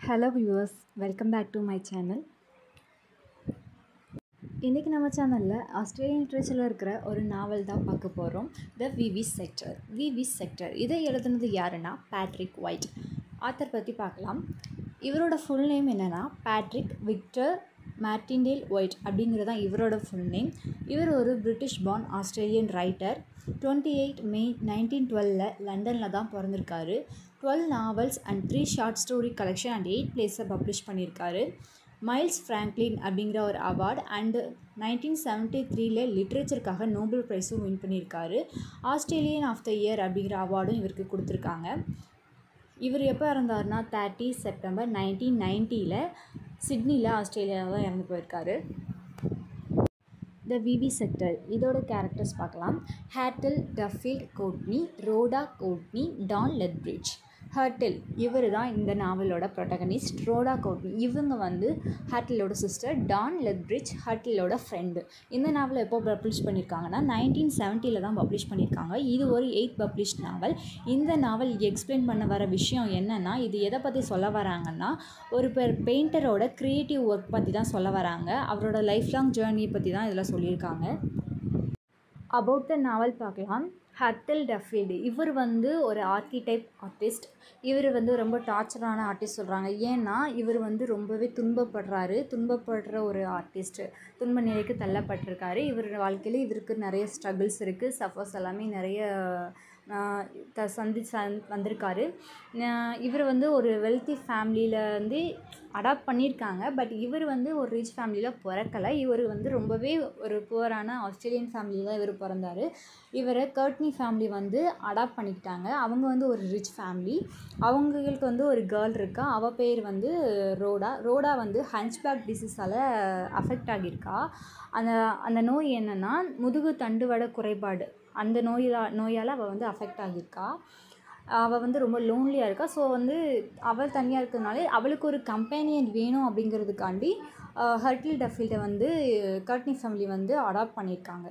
hello viewers welcome back to my channel இன்றைக்கி நம்ம சேனலில் ஆஸ்திரேலியன் லிட்ரேச்சரில் இருக்கிற ஒரு நாவல் தான் பார்க்க போகிறோம் த விவி செக்டர் விவி செக்டர் இதை எழுதுனது யாருன்னா பேட்ரிக் ஒயிட் ஆத்தர் பற்றி பார்க்கலாம் இவரோட ஃபுல் நேம் என்னென்னா பேட்ரிக் விக்டர் மேர்டின்டேல் ஒயிட் அப்படிங்கிறது தான் இவரோட ஃபுல் நேம் இவர் ஒரு British born Australian writer twenty eight May nineteen டுவெலில் லண்டனில் தான் பிறந்திருக்காரு twelve novels and three short story collection and eight பிளேஸை பப்ளிஷ் பண்ணியிருக்காரு மைல்ஸ் ஃப்ராங்க்லின் அப்படிங்கிற ஒரு அவார்ட் அண்டு நைன்டீன் செவன்ட்டி த்ரீல லிட்ரேச்சருக்காக நோபல் ப்ரைஸும் வின் பண்ணியிருக்காரு ஆஸ்திரேலியன் ஆஃப் த இயர் அப்படிங்கிற அவார்டும் இவருக்கு கொடுத்துருக்காங்க இவர் எப்போ இறந்தாருன்னா தேர்ட்டி செப்டம்பர் நைன்டீன் நைன்ட்டியில் சிட்னியில் ஆஸ்திரேலியாவில் தான் இறந்து போயிருக்காரு த விவி செக்டர் இதோட கேரக்டர்ஸ் பார்க்கலாம் Hurtle Duffield Courtney Rhoda Courtney Don Lethbridge Hurtle இவர் தான் இந்த நாவலோட ப்ரொட்டகனிஸ்ட் ரோடா கோட்னி இவங்க வந்து ஹர்டிலோட சிஸ்டர் டான் லெத்பிரிட்ஜ் ஹர்டிலோட ஃப்ரெண்டு இந்த நாவலை எப்போ பப்ளிஷ் பண்ணியிருக்காங்கன்னா நைன்டீன் செவன்ட்டியில் தான் பப்ளிஷ் பண்ணியிருக்காங்க இது ஒரு எயிட் பப்ளிஷ் நாவல் இந்த நாவல் எக்ஸ்பிளைன் பண்ண வர விஷயம் என்னென்னா இது எதை பற்றி சொல்ல வராங்கன்னா ஒரு பேர் பெயிண்டரோட க்ரியேட்டிவ் ஒர்க் பற்றி தான் சொல்ல வராங்க அவரோட லைஃப் லாங் ஜேர்னியை பற்றி தான் இதில் சொல்லியிருக்காங்க அபவுட் த நாவல் பார்க்கலாம் ஹர்டில் டஃபீல்டு இவர் வந்து ஒரு ஆர்கிடைப் ஆர்டிஸ்ட் இவர் வந்து ரொம்ப டார்ச்சரான ஆர்டிஸ்ட் சொல்கிறாங்க ஏன்னா இவர் வந்து ரொம்பவே துன்பப்படுறாரு துன்பப்படுற ஒரு ஆர்டிஸ்ட்டு துன்ப நிலைக்கு தள்ளப்பட்டிருக்காரு இவர் வாழ்க்கையில் இவருக்கு நிறைய ஸ்ட்ரகிள்ஸ் இருக்குது சஃபர்ஸ் எல்லாமே நிறைய த சந்தி சந் வந்திருக்காரு இவர் வந்து ஒரு வெல்த்தி ஃபேமிலியில் வந்து அடாப்ட் பண்ணியிருக்காங்க பட் இவர் வந்து ஒரு ரிச் ஃபேமிலியில் பிறக்கலை இவர் வந்து ரொம்பவே ஒரு புவரான ஆஸ்திரேலியன் ஃபேமிலியில் தான் இவர் பிறந்தார் இவரை கர்ட்னி ஃபேமிலி வந்து அடாப்ட் பண்ணிக்கிட்டாங்க அவங்க வந்து ஒரு ரிச் ஃபேமிலி அவங்களுக்கு வந்து ஒரு கேர்ள் இருக்கா அவள் பேர் வந்து ரோடா ரோடா வந்து ஹன்ச்பேக் டிசீஸால் அஃபெக்ட் ஆகியிருக்கா அந்த அந்த நோய் என்னென்னா முதுகு தண்டுவட குறைபாடு அந்த நோயால் நோயால் அவள் வந்து அஃபெக்ட் ஆகியிருக்கா அவள் வந்து ரொம்ப லோன்லியாக இருக்கா ஸோ வந்து அவள் தனியாக இருக்கிறதுனால அவளுக்கு ஒரு கம்பேனியன் வேணும் அப்படிங்கிறதுக்காண்டி ஹர்டில் டஃபீல்டை வந்து கர்ட்னி ஃபேமிலி வந்து அடாப்ட் பண்ணியிருக்காங்க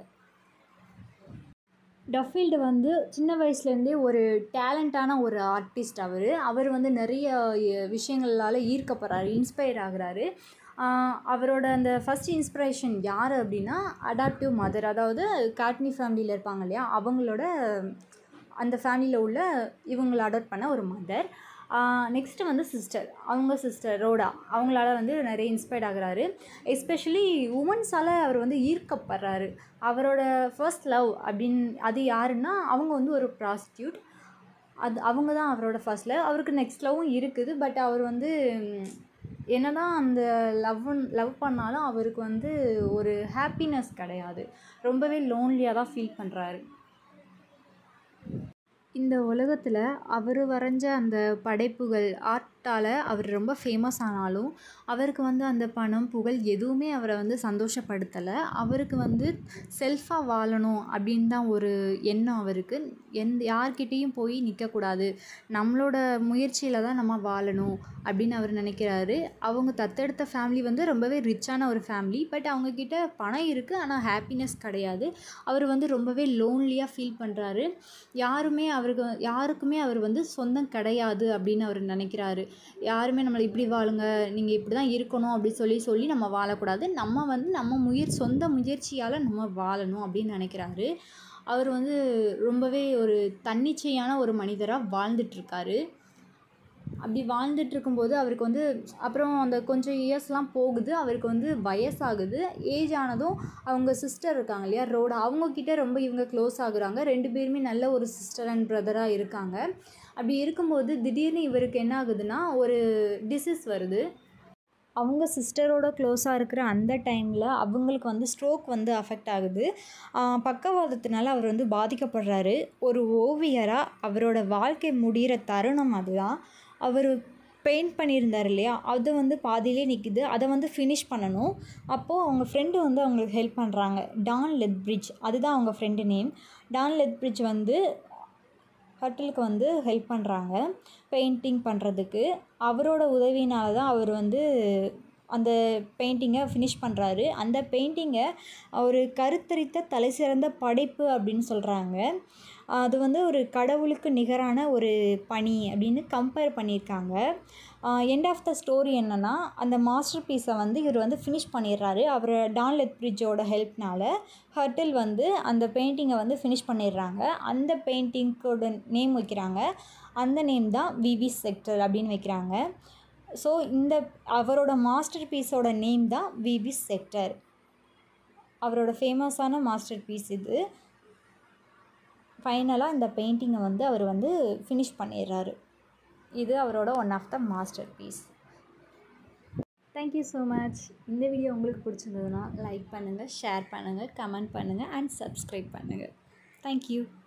டஃபீல்டு வந்து சின்ன வயசுலேருந்தே ஒரு டேலண்ட்டான ஒரு ஆர்டிஸ்ட் அவர் அவர் வந்து நிறைய விஷயங்களால் ஈர்க்கப்படுறாரு இன்ஸ்பயர் ஆகுறாரு அவரோட அந்த ஃபஸ்ட் இன்ஸ்பிரேஷன் யார் அப்படின்னா அடாப்டிவ் மதர் அதாவது காட்னி ஃபேமிலியில் இருப்பாங்க இல்லையா அவங்களோட அந்த ஃபேமிலியில் உள்ள இவங்களை அடாப்ட் பண்ண ஒரு மதர் நெக்ஸ்ட்டு வந்து சிஸ்டர் அவங்க சிஸ்டர் ரோடா அவங்களால வந்து நிறைய இன்ஸ்பயர்ட் ஆகுறாரு எஸ்பெஷலி உமன்ஸால் அவர் வந்து ஈர்க்கப்படுறாரு அவரோட ஃபர்ஸ்ட் லவ் அப்படின்னு அது யாருன்னா அவங்க வந்து ஒரு ப்ராஸ்டியூட் அது அவங்க தான் அவரோட ஃபர்ஸ்ட் லவ் அவருக்கு நெக்ஸ்ட் லவ்வும் இருக்குது பட் அவர் வந்து என்ன தான் அந்த லவ் லவ் பண்ணாலும் அவருக்கு வந்து ஒரு ஹாப்பினஸ் கிடையாது ரொம்பவே லோன்லியாக தான் ஃபீல் பண்ணுறாரு இந்த உலகத்தில் அவர் வரைஞ்ச அந்த படைப்புகள் ஆர்ட்டால் அவர் ரொம்ப ஃபேமஸ் ஆனாலும் அவருக்கு வந்து அந்த பணம் புகழ் எதுவுமே அவரை வந்து சந்தோஷப்படுத்தலை அவருக்கு வந்து செல்ஃபாக வாழணும் அப்படின்னு தான் ஒரு எண்ணம் அவருக்கு எந்த யார்கிட்டேயும் போய் நிற்கக்கூடாது நம்மளோட முயற்சியில் தான் நம்ம வாழணும் அப்படின்னு அவர் நினைக்கிறாரு அவங்க தத்தெடுத்த ஃபேமிலி வந்து ரொம்பவே ரிச்சான ஒரு ஃபேமிலி பட் அவங்கக்கிட்ட பணம் இருக்குது ஆனால் ஹாப்பினஸ் கிடையாது அவர் வந்து ரொம்பவே லோன்லியாக ஃபீல் பண்ணுறாரு யாருமே அவருக்கு யாருக்குமே அவர் வந்து சொந்தம் கிடையாது அப்படின்னு அவர் நினைக்கிறாரு யாருமே நம்மளை இப்படி வாழுங்க நீங்கள் இப்படி தான் இருக்கணும் அப்படி சொல்லி சொல்லி நம்ம வாழக்கூடாது நம்ம வந்து நம்ம முயற் சொந்த முயற்சியால் நம்ம வாழணும் அப்படின்னு நினைக்கிறாரு அவர் வந்து ரொம்பவே ஒரு தன்னிச்சையான ஒரு மனிதராக வாழ்ந்துட்டுருக்காரு அப்படி வாழ்ந்துட்டு இருக்கும்போது அவருக்கு வந்து அப்புறம் அந்த கொஞ்சம் இயர்ஸ்லாம் போகுது அவருக்கு வந்து வயசாகுது ஏஜ் ஆனதும் அவங்க சிஸ்டர் இருக்காங்க இல்லையா ரோடா அவங்கக்கிட்ட ரொம்ப இவங்க க்ளோஸ் ஆகுறாங்க ரெண்டு பேருமே நல்ல ஒரு சிஸ்டர் அண்ட் பிரதராக இருக்காங்க அப்படி இருக்கும்போது திடீர்னு இவருக்கு என்ன ஆகுதுன்னா ஒரு டிசீஸ் வருது அவங்க சிஸ்டரோட க்ளோஸாக இருக்கிற அந்த டைமில் அவங்களுக்கு வந்து ஸ்ட்ரோக் வந்து அஃபெக்ட் ஆகுது பக்கவாதத்தினால அவர் வந்து பாதிக்கப்படுறாரு ஒரு ஓவியராக அவரோட வாழ்க்கை முடிகிற தருணம் அதுதான் அவர் பெயிண்ட் பண்ணியிருந்தார் இல்லையா அது வந்து பாதியிலே நிற்கிது அதை வந்து ஃபினிஷ் பண்ணணும் அப்போது அவங்க ஃப்ரெண்டு வந்து அவங்களுக்கு ஹெல்ப் பண்ணுறாங்க டான் லெத்பிரிட்ஜ் அதுதான் அவங்க ஃப்ரெண்டு நேம் டான் லெத்பிரிட்ஜ் வந்து ஹட்டிலுக்கு வந்து ஹெல்ப் பண்ணுறாங்க பெயிண்டிங் பண்ணுறதுக்கு அவரோட உதவியினால தான் அவர் வந்து அந்த பெயிண்டிங்கை ஃபினிஷ் பண்ணுறாரு அந்த பெயிண்டிங்கை ஒரு கருத்தரித்த தலை சிறந்த படைப்பு அப்படின்னு சொல்கிறாங்க அது வந்து ஒரு கடவுளுக்கு நிகரான ஒரு பணி அப்படின்னு கம்பேர் பண்ணியிருக்காங்க எண்ட் ஆஃப் த ஸ்டோரி என்னென்னா அந்த மாஸ்டர் பீஸை வந்து இவர் வந்து ஃபினிஷ் பண்ணிடுறாரு அவர் டான் லெத்பிரிட்ஜோட ஹெல்ப்னால ஹர்டில் வந்து அந்த பெயிண்டிங்கை வந்து ஃபினிஷ் பண்ணிடுறாங்க அந்த பெயிண்டிங்கோட நேம் வைக்கிறாங்க அந்த நேம் தான் விவி செக்டர் அப்படின்னு வைக்கிறாங்க ஸோ இந்த அவரோட மாஸ்டர் பீஸோட நேம் தான் விவி செக்டர் அவரோட ஃபேமஸான மாஸ்டர் பீஸ் இது ஃபைனலாக இந்த பெயிண்டிங்கை வந்து அவர் வந்து ஃபினிஷ் பண்ணிடுறாரு இது அவரோட one of the masterpiece thank you so much இந்த வீடியோ உங்களுக்கு பிடிச்சிருந்ததுன்னா லைக் பண்ணுங்கள் ஷேர் பண்ணுங்கள் கமெண்ட் பண்ணுங்கள் அண்ட் சப்ஸ்கிரைப் பண்ணுங்கள் தேங்க்யூ